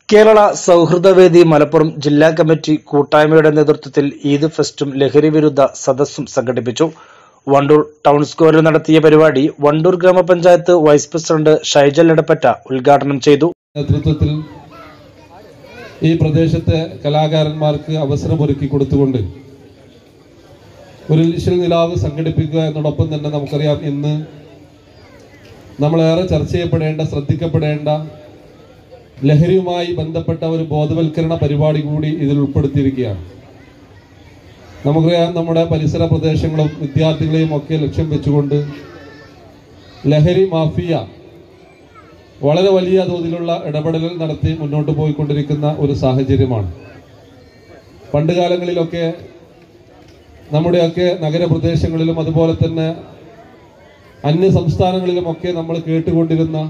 കേരള സൗഹൃദവേദി മലപ്പുറം ജില്ലാ കമ്മിറ്റി കൂട്ടായ്മയുടെ നേതൃത്വത്തിൽ ഈദ് ഫെസ്റ്റും ലഹരി വിരുദ്ധ സദസ്സും സംഘടിപ്പിച്ചു വണ്ടൂർ ടൗൺ സ്ക്വയറിൽ നടത്തിയ പരിപാടി വണ്ടൂർ ഗ്രാമപഞ്ചായത്ത് വൈസ് പ്രസിഡന്റ് ഷൈജൽ എടപ്പറ്റ ഉദ്ഘാടനം ചെയ്തു നേതൃത്വത്തിൽ ഈ പ്രദേശത്തെ കലാകാരന്മാർക്ക് അവസരമൊരുക്കി കൊടുത്തുകൊണ്ട് ഒരു ലിശൽ നിലാവ് സംഘടിപ്പിക്കുക എന്നതോടൊപ്പം തന്നെ നമുക്കറിയാം ഇന്ന് നമ്മളേറെ ചർച്ച ചെയ്യപ്പെടേണ്ട ശ്രദ്ധിക്കപ്പെടേണ്ട ലഹരിയുമായി ബന്ധപ്പെട്ട ഒരു ബോധവൽക്കരണ പരിപാടി കൂടി ഇതിൽ ഉൾപ്പെടുത്തിയിരിക്കുകയാണ് നമുക്കറിയാം നമ്മുടെ പരിസര പ്രദേശങ്ങളും വിദ്യാർത്ഥികളെയും ഒക്കെ ലക്ഷ്യം വെച്ചുകൊണ്ട് ലഹരി മാഫിയ വളരെ വലിയ തോതിലുള്ള ഇടപെടലുകൾ നടത്തി മുന്നോട്ട് പോയിക്കൊണ്ടിരിക്കുന്ന ഒരു സാഹചര്യമാണ് പണ്ട് കാലങ്ങളിലൊക്കെ നമ്മുടെയൊക്കെ നഗരപ്രദേശങ്ങളിലും അതുപോലെ തന്നെ അന്യ സംസ്ഥാനങ്ങളിലുമൊക്കെ നമ്മൾ കേട്ടുകൊണ്ടിരുന്ന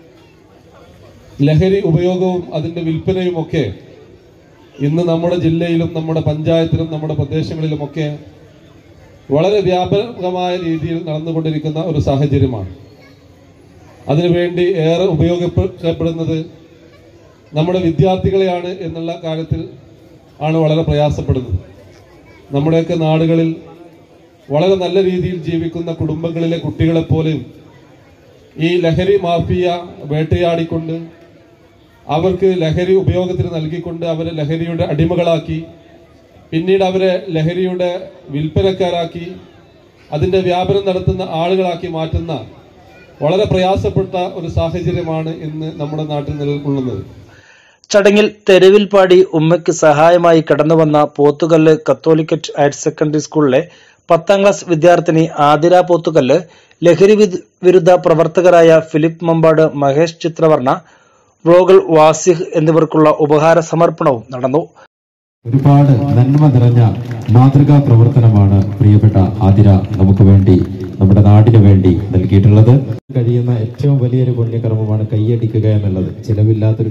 ലഹരി ഉപയോഗവും അതിന്റെ വിൽപ്പനയും ഒക്കെ ഇന്ന് നമ്മുടെ ജില്ലയിലും നമ്മുടെ പഞ്ചായത്തിലും നമ്മുടെ പ്രദേശങ്ങളിലുമൊക്കെ വളരെ വ്യാപകമായ രീതിയിൽ നടന്നുകൊണ്ടിരിക്കുന്ന ഒരു സാഹചര്യമാണ് അതിനുവേണ്ടി ഏറെ ഉപയോഗപ്പെടുന്നത് നമ്മുടെ വിദ്യാർത്ഥികളെയാണ് എന്നുള്ള കാര്യത്തിൽ ആണ് വളരെ പ്രയാസപ്പെടുന്നത് നമ്മുടെയൊക്കെ നാടുകളിൽ വളരെ നല്ല രീതിയിൽ ജീവിക്കുന്ന കുടുംബങ്ങളിലെ കുട്ടികളെ പോലും ഈ ലഹരി മാഫിയ വേട്ടയാടിക്കൊണ്ട് അവർക്ക് ലഹരി ഉപയോഗത്തിന് നൽകിക്കൊണ്ട് അവരെ ലഹരിയുടെ അടിമകളാക്കി പിന്നീട് അവരെ ലഹരിയുടെ വിൽപ്പനക്കാരാക്കി അതിന്റെ വ്യാപനം നടത്തുന്ന ആളുകളാക്കി മാറ്റുന്ന വളരെ പ്രയാസപ്പെട്ട ഒരു സാഹചര്യമാണ് ഇന്ന് നമ്മുടെ നാട്ടിൽ നിലകൊള്ളുന്നത് ചടങ്ങിൽ തെരുവിൽ പാടി ഉമ്മയ്ക്ക് സഹായമായി കടന്നുവന്ന പോത്തുകല്ല് കത്തോലിക്കറ്റ് ഹയർ സെക്കൻഡറി സ്കൂളിലെ പത്താം ക്ലാസ് വിദ്യാർത്ഥിനി ആതിര പോത്തുകല്ല് ലഹരി വിദ്- വിരുദ്ധ പ്രവർത്തകരായ ഫിലിപ്പ് മമ്പാട് മഹേഷ് ചിത്രവർണ്ണ വ്ലോഗൽ വാസിഹ് എന്നിവർക്കുള്ള ഉപഹാര സമർപ്പണവും നടന്നു ഒരുപാട് നന്മ നിറഞ്ഞ മാതൃകാ പ്രവർത്തനമാണ് പ്രിയപ്പെട്ട ആതിര നമുക്ക് വേണ്ടി നമ്മുടെ നാടിന് വേണ്ടി നൽകിയിട്ടുള്ളത് കഴിയുന്ന ഏറ്റവും വലിയൊരു പുണ്യകർമ്മമാണ് കൈയടിക്കുക എന്നുള്ളത് ചിലവില്ലാത്തൊരു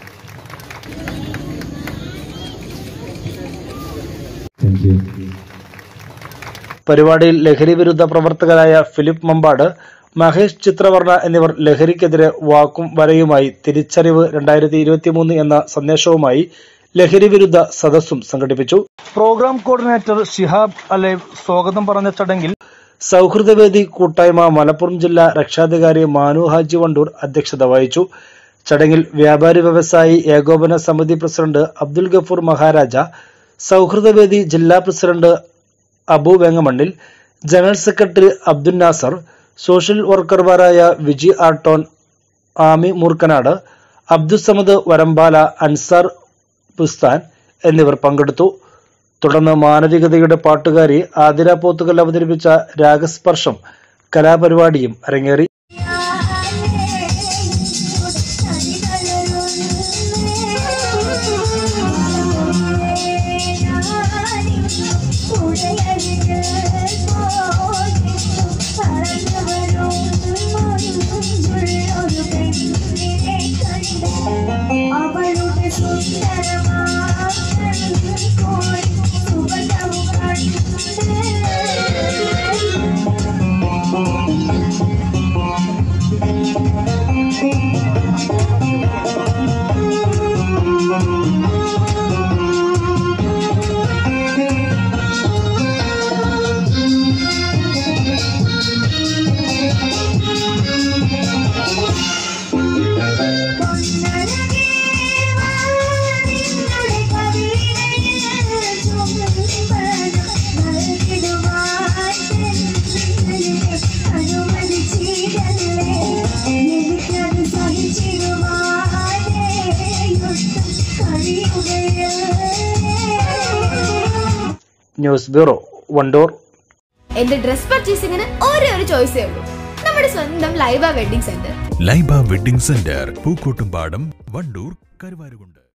താങ്ക് യു പരിപാടിയിൽ ലഹരി വിരുദ്ധ പ്രവർത്തകരായ ഫിലിപ്പ് മമ്പാട് മഹേഷ് ചിത്രവർണ്ണ എന്നിവർ ലഹരിക്കെതിരെ വാക്കും വരയുമായി തിരിച്ചറിവ് രണ്ടായിരത്തി ഇരുപത്തിമൂന്ന് എന്ന സന്ദേശവുമായി ലഹരി വിരുദ്ധ സദസ്സും സംഘടിപ്പിച്ചു പ്രോഗ്രാം കോർഡിനേറ്റർ ഷിഹാബ് അലേവ് സ്വാഗതം പറഞ്ഞ ചടങ്ങിൽ സൗഹൃദവേദി കൂട്ടായ്മ മലപ്പുറം ജില്ലാ രക്ഷാധികാരി മാനു ഹാജി വണ്ടൂർ അധ്യക്ഷത വഹിച്ചു ചടങ്ങിൽ വ്യാപാരി വ്യവസായി ഏകോപന സമിതി പ്രസിഡന്റ് അബ്ദുൽ ഗഫൂർ മഹാരാജ സൗഹൃദവേദി ജില്ലാ president Abu Vengamannil general secretary Abdul Nasar social വർക്കർമാരായ വിജി ആർട്ടോൺ ആമി മൂർക്കനാട് അബ്ദുസമദ് വരമ്പാല അൻസാർ ബുസ്താൻ എന്നിവർ പങ്കെടുത്തു തുടർന്ന് മാനവികതയുടെ പാട്ടുകാരി ആതിര പോത്തുകൽ അവതരിപ്പിച്ച രാഗസ്പർശം കലാപരിപാടിയും അരങ്ങേറി അവളുടെ സുന്ദരമാ സുഗന്ധവും കണ്ടേ ന്യൂസ് ബ്യൂറോ വണ്ടൂർ എന്റെ ഡ്രസ് പർച്ചേസിംഗിന് ഒരേ ഒരു ചോയ്സേ ഉള്ളൂ നമ്മുടെ സ്വന്തം Laiba wedding centre Laiba wedding centre Pookkottumpadam Wandoor Karuvarakundu